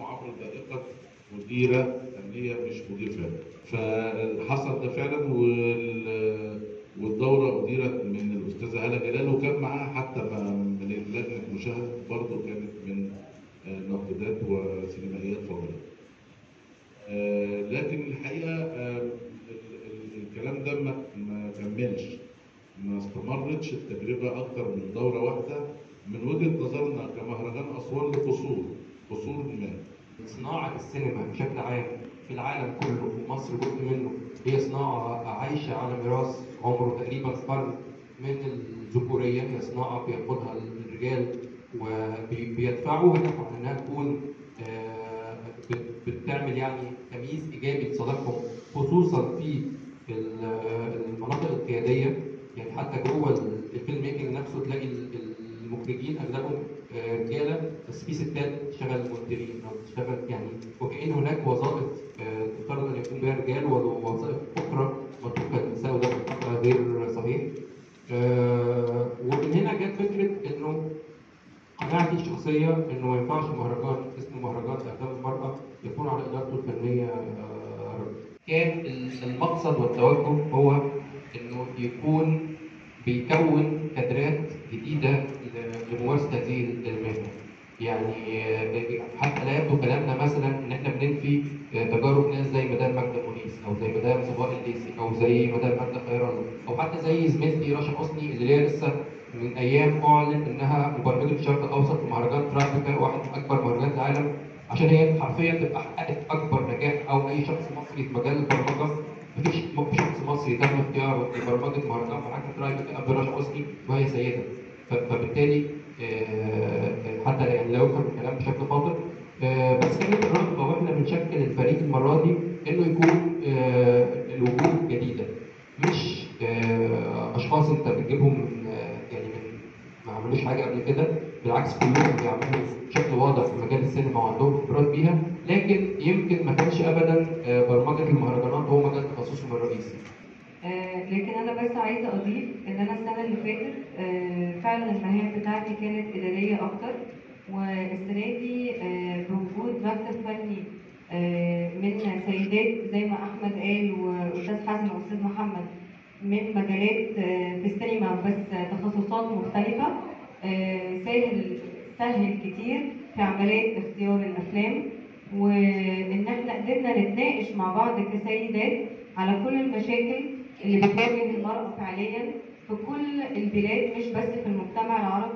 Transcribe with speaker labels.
Speaker 1: عبر ذائقه مديره فنيه مش مدير فني فحصل ده فعلا وال والدوره اديرت من الاستاذه هاله جلال وكان معاها حتى ما- من لجنه مشاهده برضه كانت من آه، ناقدات وسينمائيات فاضله. آه، لكن الحقيقه آه، ال- ال- الكلام ده ما ما كملش ما استمرتش التجربه اكتر من دوره واحده من وجهه نظرنا كمهرجان اسوان لقصور قصور ما
Speaker 2: صناعة السينما بشكل عام في العالم كله ومصر جزء منه هي صناعة عايشة على ميراث عمره تقريبا قرن من الذكورية هي صناعة بياخدها الرجال وبيدفعوا هدفها عن انها تكون آه، بت- بتعمل يعني تمييز ايجابي لصالحهم خصوصا في ال- المناطق القيادية يعني حتى جوه الفيلم ميكنج نفسه تلاقي ال- المخرجين اغلبهم آه، رجاله بس في ستات تشتغل مديرين او تشتغل يعني وكأن هناك وظائف آه، تفترض ان يكون بها رجال ووظائف اخرى متروكه للنساء وده بالطبع غير صحيح. آه، ومن هنا جت فكره انه قناعتي الشخصيه انه ما ينفعش مهرجان اسمه مهرجان افلام المراه يكون على ادارته الفنيه آه، رجل. كان المقصد والتوجه هو انه يكون بيكون كادرات جديده ل- لممارسه هذه المهنه. يعني آه، حتى لا يبدو كلامنا مثلا ان احنا بننفي آه، تجارب ناس زي مدام ماجدة مونيس او زي مدام صفاء الليثي او زي مدام ماجدة خير الله او حتى زي زميلتي رشا حسني اللي هي لسه من ايام اعلن انها مبرمجه الشرق الاوسط في مهرجان ترافيكا واحد من اكبر مهرجانات العالم عشان هي حرفيا تبقى حققت اكبر نجاح او اي شخص مصري في مجال البرمجه مفيش شخص مصري تم اختياره لبرمجه مهرجان في حاجه ترافيكا قبل رشا حسني وهي سيده ف- فبالتالي آه، حتى يعني لو كان الكلام بشكل خاطئ آه، بس كانت الرغبه واحنا بنشكل الفريق المره دي انه يكون آه، الوجوه جديده مش آه، اشخاص انت بتجيبهم من آه، يعني من ما عملوش حاجه قبل كده بالعكس كلهم بيعملوا بشكل واضح في مجال السينما وعندهم خبرات بيها لكن يمكن ما كانش ابدا آه، برمجه المهرجانات هو مجال تخصصهم الرئيسي
Speaker 3: آه، لكن انا بس عايزه اضيف ان انا السنه اللي فاتت آه، فعلا المهام بتاعتي كانت اداريه اكتر والسنه دي آه، بوجود مكتب فني آه، من سيدات زي ما احمد قال واستاذ حازم واستاذ محمد من مجالات آه، في السينما بس تخصصات مختلفه آه، سهل سهل كتير في عمليه اختيار الافلام وان احنا قدرنا نتناقش مع بعض كسيدات على كل المشاكل اللي بتواجه المرأة فعليا في كل البلاد مش بس في المجتمع العربي